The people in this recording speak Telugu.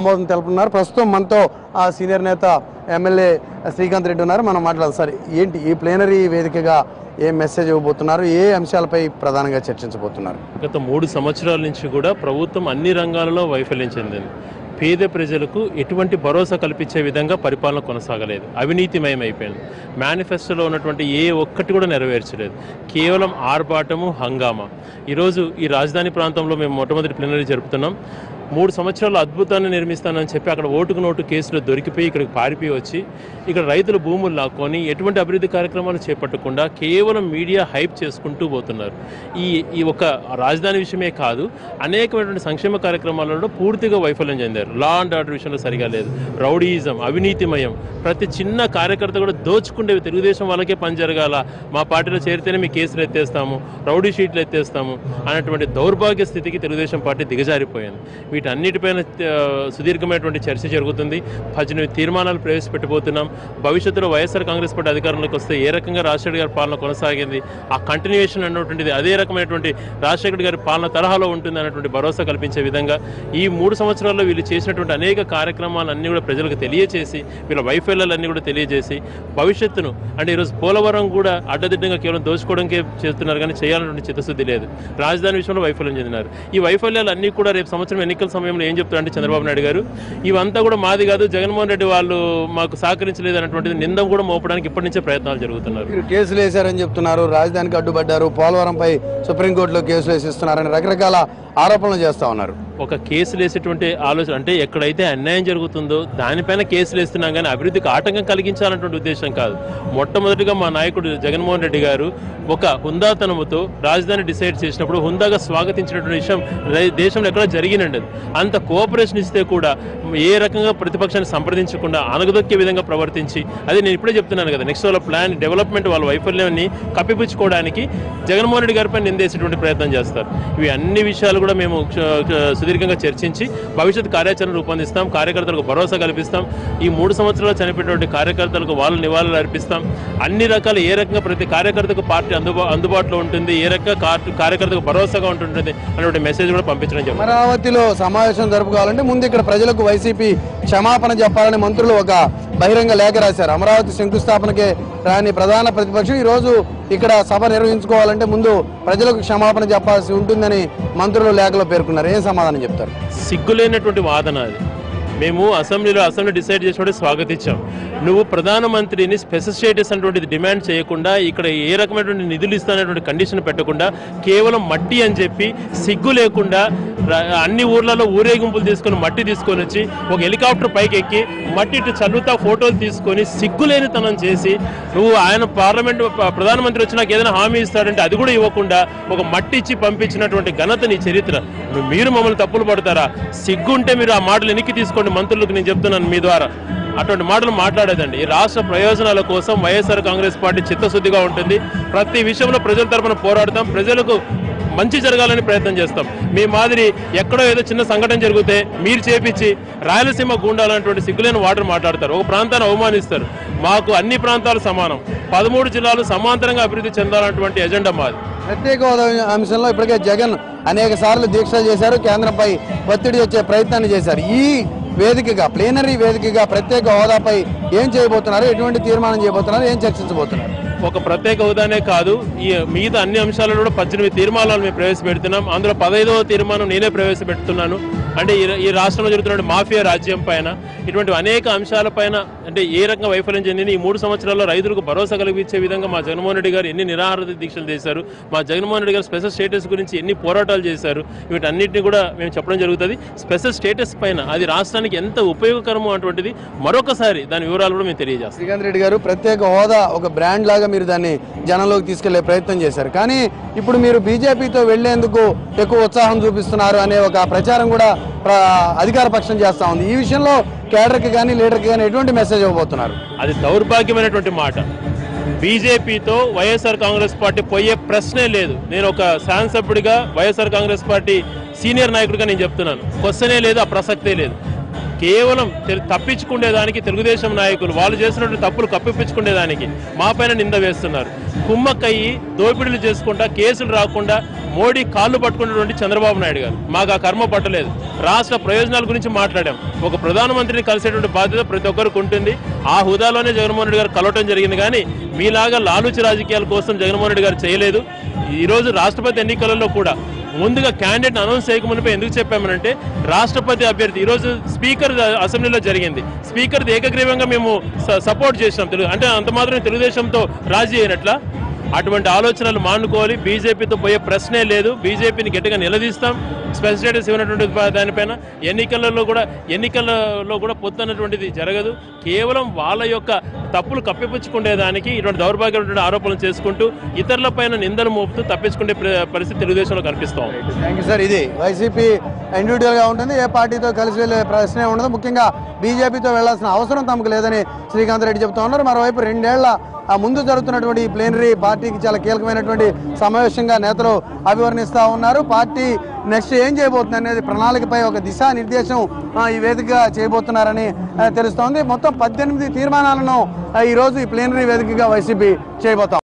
ఆమోదం తెలుపుతున్నారు ప్రస్తుతం మనతో ఆ సీనియర్ నేత ఎమ్మెల్యే శ్రీకాంత్ రెడ్డి ఉన్నారు మనం మాట్లాడాలి సార్ ఏంటి ఈ ప్లేనరీ వేదికగా ఏ మెసేజ్ ఇవ్వబోతున్నారు ఏ అంశాలపై ప్రధానంగా చర్చించబోతున్నారు గత మూడు సంవత్సరాల నుంచి కూడా ప్రభుత్వం అన్ని రంగాలలో వైఫల్యం చెందింది పేద ప్రజలకు ఎటువంటి భరోసా కల్పించే విధంగా పరిపాలన కొనసాగలేదు అవినీతిమయం అయిపోయింది మేనిఫెస్టోలో ఉన్నటువంటి ఏ ఒక్కటి కూడా నెరవేర్చలేదు కేవలం ఆర్భాటము హంగామా ఈరోజు ఈ రాజధాని ప్రాంతంలో మేము మొట్టమొదటి ప్లీనరీ జరుపుతున్నాం మూడు సంవత్సరాలు అద్భుతాన్ని నిర్మిస్తానని చెప్పి అక్కడ ఓటుకు నోటు కేసులో దొరికిపోయి ఇక్కడికి పారిపోయి వచ్చి ఇక్కడ రైతుల భూములు లాక్కొని ఎటువంటి అభివృద్ధి కార్యక్రమాలు చేపట్టకుండా కేవలం మీడియా హైప్ చేసుకుంటూ పోతున్నారు ఈ ఈ ఒక రాజధాని విషయమే కాదు అనేకమైనటువంటి సంక్షేమ కార్యక్రమాలలో పూర్తిగా వైఫల్యం చెందారు లా అండ్ ఆర్డర్ విషయంలో సరిగా లేదు రౌడీయిజం అవినీతిమయం ప్రతి చిన్న కార్యకర్త కూడా దోచుకుండేవి తెలుగుదేశం వాళ్ళకే పని జరగాల మా పార్టీలో చేరితేనే మీ కేసులు ఎత్తేస్తాము రౌడీ షీట్లు ఎత్తేస్తాము అనేటువంటి దౌర్భాగ్య స్థితికి తెలుగుదేశం పార్టీ దిగజారిపోయింది వీటన్నిటిపైన ఆ, సుదీర్ఘమైనటువంటి చర్చ జరుగుతుంది పద్దెనిమిది తీర్మానాలు ప్రవేశపెట్టబోతున్నాం భవిష్యత్తులో వైఎస్ఆర్ కాంగ్రెస్ పార్టీ అధికారంలోకి వస్తే ఏ రకంగా రాజశేఖర్ గారి పాలన కొనసాగింది ఆ కంటిన్యూషన్ అన్నటువంటిది అదే రకమైనటువంటి రాజశేఖర్ గారి పాలన తరహాలో ఉంటుంది అన్నటువంటి భరోసా కల్పించే విధంగా ఈ మూడు సంవత్సరాల్లో వీళ్ళు చేసినటువంటి అనేక కార్యక్రమాలన్నీ కూడా ప్రజలకు తెలియచేసి వీళ్ళ వైఫల్యాలన్నీ కూడా తెలియజేసి భవిష్యత్తును అంటే ఈరోజు పోలవరం కూడా అడ్డదిడ్డంగా కేవలం దోచుకోవడానికే చేస్తున్నారు కానీ చేయాలన్నటువంటి చిత్తశుద్ధి లేదు రాజధాని విషయంలో వైఫల్యం చెందినారు ఈ వైఫల్యాలు అన్నీ కూడా రేపు సంవత్సరం ఎన్నికల సమయంలో ఏం చెప్తారంటే చంద్రబాబు నాయుడు గారు ఇవంతా కూడా మాది కాదు జగన్మోహన్ రెడ్డి వాళ్ళు మాకు సహకరించలేదు అన్నటువంటిది నిందం కూడా మోపడానికి ఇప్పటి నుంచే ప్రయత్నాలు జరుగుతున్నారు మీరు కేసులు వేశారని చెప్తున్నారు రాజధానికి అడ్డుపడ్డారు పోలవరంపై సుప్రీంకోర్టులో కేసులు వేసిస్తున్నారని రకరకాల ఆరోపణలు చేస్తా ఉన్నారు ఒక కేసులు వేసేటువంటి ఆలోచన అంటే ఎక్కడైతే అన్యాయం జరుగుతుందో దానిపైన కేసులు వేస్తున్నాం కానీ అభివృద్ధికి ఆటంకం కలిగించాలన్నటువంటి ఉద్దేశం కాదు మొట్టమొదటిగా మా నాయకుడు జగన్మోహన్ రెడ్డి గారు ఒక హుందాతనముతో రాజధాని డిసైడ్ చేసినప్పుడు హుందాగా స్వాగతించినటువంటి విషయం రే- దేశంలో ఎక్కడ జరిగినండి అంత కోఆపరేషన్ ఇస్తే కూడా ఏ రకంగా ప్రతిపక్షాన్ని సంప్రదించకుండా అనగదొక్కే విధంగా ప్రవర్తించి అది నేను ఇప్పుడే చెప్తున్నాను కదా నెక్స్ట్ వాళ్ళ ప్లాన్ డెవలప్మెంట్ వాళ్ళ వైఫల్యాన్ని కప్పిపుచ్చుకోవడానికి జగన్మోహన్ రెడ్డి గారిపై నిందేసేటువంటి ప్రయత్నం చేస్తారు ఇవి అన్ని విషయాలు కూడా మేము క్ష- క్ష- సుదీర్ఘంగా చర్చించి భవిష్యత్ కార్యాచరణ రూపొందిస్తాం కార్యకర్తలకు భరోసా కల్పిస్తాం ఈ మూడు సంవత్సరాలు చనిపోయినటువంటి కార్యకర్తలకు వాళ్ళ నివాళులు అర్పిస్తాం అన్ని రకాల ఏ రకంగా ప్రతి కార్యకర్తకు పార్టీ అందుబా అందుబాటులో ఉంటుంది ఏ రకంగా కార్- కార్యకర్తకు భరోసాగా ఉంటుంటుంది అనేటువంటి మెసేజ్ కూడా పంపించడం జరుగుతుంది అమరావతిలో సమావేశం జరుపుకోవాలంటే ముందు ఇక్కడ ప్రజలకు వైసీపీ క్షమాపణ చెప్పాలని మంత్రులు ఒక బహిరంగ లేఖ రాశారు అమరావతి శంకుస్థాపనకే రాని ప్రధాన ప్రతిపక్షం ఈ రోజు ఇక్కడ సభ నిర్వహించుకోవాలంటే ముందు ప్రజలకు క్షమాపణ చెప్పాల్సి ఉంటుందని మంత్రులు లేఖలో పేర్కొన్నారు ఏం సమాధానం చెప్తారు సిగ్గులేనటువంటి వాదన అది మేము అసెంబ్లీలో అసెంబ్లీ డిసైడ్ చేసినప్పుడు స్వాగతించాం నువ్వు ప్రధానమంత్రిని స్పెషల్ స్టేటస్ అనేటువంటిది డిమాండ్ చేయకుండా ఇక్కడ ఏ రకమైనటువంటి నిధులు ఇస్తానటువంటి కండిషన్ పెట్టకుండా కేవలం మట్టి అని చెప్పి సిగ్గు లేకుండా ర- అన్ని ఊర్లలో ఊరేగింపులు తీసుకొని మట్టి తీసుకొని వచ్చి ఒక హెలికాప్టర్ పైకి ఎక్కి మట్టి ఇటు చల్లుతా ఫోటోలు తీసుకొని సిగ్గులేనితనం చేసి నువ్వు ఆయన పార్లమెంట్ ప- ప్రధానమంత్రి వచ్చి నాకు ఏదైనా హామీ ఇస్తాడంటే అది కూడా ఇవ్వకుండా ఒక మట్టి ఇచ్చి పంపించినటువంటి ఘనత నీ చరిత్ర నువ్వు మీరు మమ్మల్ని తప్పులు పడతారా సిగ్గుంటే మీరు ఆ మాటలు వెనక్కి తీసుకోండి మంత్రులకు నేను చెప్తున్నాను మీ ద్వారా అటువంటి మాటలు మాట్లాడేదండి ఈ రాష్ట్ర ప్రయోజనాల కోసం వైఎస్ఆర్ కాంగ్రెస్ పార్టీ చిత్తశుద్ధిగా ఉంటుంది ప్రతి విషయంలో ప్రజల తరపున పోరాడతాం ప్రజలకు మంచి జరగాలని ప్రయత్నం చేస్తాం మీ మాదిరి ఎక్కడో ఏదో చిన్న సంఘటన జరిగితే మీరు చేపించి రాయలసీమ గుండాలన్నటువంటి సిగ్గులేని వాటర్ మాట్లాడతారు ఒక ప్రాంతాన్ని అవమానిస్తారు మాకు అన్ని ప్రాంతాలు సమానం పదమూడు జిల్లాలు సమాంతరంగా అభివృద్ధి చెందాలన్నటువంటి ఎజెండా మాది ప్రత్యేక హోదా అంశంలో ఇప్పటికే జగన్ అనేక సార్లు దీక్షలు చేశారు కేంద్రంపై ఒత్తిడి వచ్చే ప్రయత్నాన్ని చేశారు ఈ వేదికగా ప్లేనరీ వేదికగా ప్రత్యేక హోదాపై ఏం చేయబోతున్నారు ఎటువంటి తీర్మానం చేయబోతున్నారు ఏం చర్చించబోతున్నారు ఒక ప్రత్యేక హోదానే కాదు ఈ మిగతా అన్ని అంశాలలో కూడా పద్దెనిమిది తీర్మానాలు మేము ప్రవేశపెడుతున్నాం అందులో పదహైదవ తీర్మానం నేనే ప్రవేశపెడుతున్నాను అంటే ఈ ఈ రాష్ట్రంలో జరుగుతున్న మాఫియా రాజ్యం పైన ఇటువంటి అనేక అంశాలపైన అంటే ఏ రకంగా వైఫల్యం చెందింది ఈ మూడు సంవత్సరాల్లో రైతులకు భరోసా కలిగించే విధంగా మా జగన్మోహన్ రెడ్డి గారు ఎన్ని నిరాహార దీక్షలు చేశారు మా జగన్మోహన్ రెడ్డి గారు స్పెషల్ స్టేటస్ గురించి ఎన్ని పోరాటాలు చేశారు వీటన్నిటిని కూడా మేము చెప్పడం జరుగుతుంది స్పెషల్ స్టేటస్ పైన అది రాష్ట్రానికి ఎంత ఉపయోగకరమో అటువంటిది మరొకసారి దాని వివరాలు కూడా మేము తెలియజేస్తాం శ్రీకాంత్ రెడ్డి గారు ప్రత్యేక హోదా ఒక బ్రాండ్ లాగా మీరు దాన్ని జనంలోకి తీసుకెళ్లే ప్రయత్నం చేశారు కానీ ఇప్పుడు మీరు బీజేపీతో వెళ్లేందుకు ఎక్కువ ఉత్సాహం చూపిస్తున్నారు అనే ఒక ప్రచారం కూడా ప్ర- అధికార పక్షం చేస్తా ఉంది ఈ విషయంలో కేడర్కి కానీ లీడర్కి కానీ ఎటువంటి మెసేజ్ ఇవ్వబోతున్నారు అది దౌర్భాగ్యమైనటువంటి మాట బీజేపీతో వైఎస్ఆర్ కాంగ్రెస్ పార్టీ పోయే ప్రశ్నే లేదు నేను ఒక శాసనసభ్యుడిగా వైఎస్ఆర్ కాంగ్రెస్ పార్టీ సీనియర్ నాయకుడిగా నేను చెప్తున్నాను క్వశ్చనే లేదు ఆ ప్రసక్తే లేదు కేవలం తెలు- తప్పించుకునేదానికి తెలుగుదేశం నాయకులు వాళ్ళు చేసినటువంటి తప్పులు కప్పిపించుకునేదానికి మా పైన నింద వేస్తున్నారు కుమ్మక్కయ్యి దోపిడీలు చేసుకుంటా కేసులు రాకుండా మోడీ కాళ్ళు పట్టుకున్నటువంటి చంద్రబాబు నాయుడు గారు మాకు ఆ కర్మ పట్టలేదు రాష్ట్ర ప్రయోజనాల గురించి మాట్లాడాం ఒక ప్రధానమంత్రిని కలిసేటువంటి బాధ్యత ప్రతి ఒక్కరికి ఉంటుంది ఆ హుదాలోనే జగన్మోహన్ రెడ్డి గారు కలవటం జరిగింది కానీ మీలాగా లాలూచి రాజకీయాల కోసం జగన్మోహన్ రెడ్డి గారు చేయలేదు ఈ రోజు రాష్ట్రపతి ఎన్నికలలో కూడా ముందుగా క్యాండిడేట్ అనౌన్స్ చేయకమునిపై ఎందుకు చెప్పామనంటే రాష్ట్రపతి అభ్యర్థి ఈరోజు స్పీకర్ అసెంబ్లీలో జరిగింది స్పీకర్ ఏకగ్రీవంగా మేము స- సపోర్ట్ చేసినాం తెలుగు అంటే అంత మాత్రమే తెలుగుదేశంతో రాజీ అయినట్ల అటువంటి ఆలోచనలు మానుకోవాలి బీజేపీతో పోయే ప్రశ్నే లేదు బీజేపీని గట్టిగా నిలదీస్తాం స్పెషల్ స్టేటస్ ఇవ్వనటువంటి దానిపైన ఎన్నికలలో కూడా ఎన్నికలలో కూడా పొత్తనటువంటిది జరగదు కేవలం వాళ్ళ యొక్క తప్పులు కప్పిపుచ్చుకునేదానికి ఇటువంటి దౌర్భాగ్యమైనటువంటి ఆరోపణలు చేసుకుంటూ ఇతరులపైన నిందలు మోపుతూ తప్పించుకునే ప్ర- పరిస్థితి తెలుగుదేశంలో కనిపిస్తాం థ్యాంక్ యూ సార్ ఇది వైసీపీ ఇండివిజువల్ గా ఉంటుంది ఏ పార్టీతో కలిసి వెళ్ళే ప్రశ్నే ఉండదు ముఖ్యంగా బీజేపీతో వెళ్లాల్సిన అవసరం తమకు లేదని శ్రీకాంత్ రెడ్డి చెప్తా ఉన్నారు మరోవైపు రెండేళ్ల ఆ ముందు జరుగుతున్నటువంటి ఈ ప్లేనరీ పార్టీకి చాలా కీలకమైనటువంటి సమావేశంగా నేతలు అభివర్ణిస్తా ఉన్నారు పార్టీ నెక్స్ట్ ఏం చేయబోతుంది అనేది ప్రణాళికపై ఒక దిశా నిర్దేశం ఆ, ఈ వేదికగా చేయబోతున్నారని ఆ, తెలుస్తోంది మొత్తం పద్దెనిమిది తీర్మానాలను ఆ, ఈ రోజు ఈ ప్లేనరీ వేదికగా వైసీపీ చేయబోతాం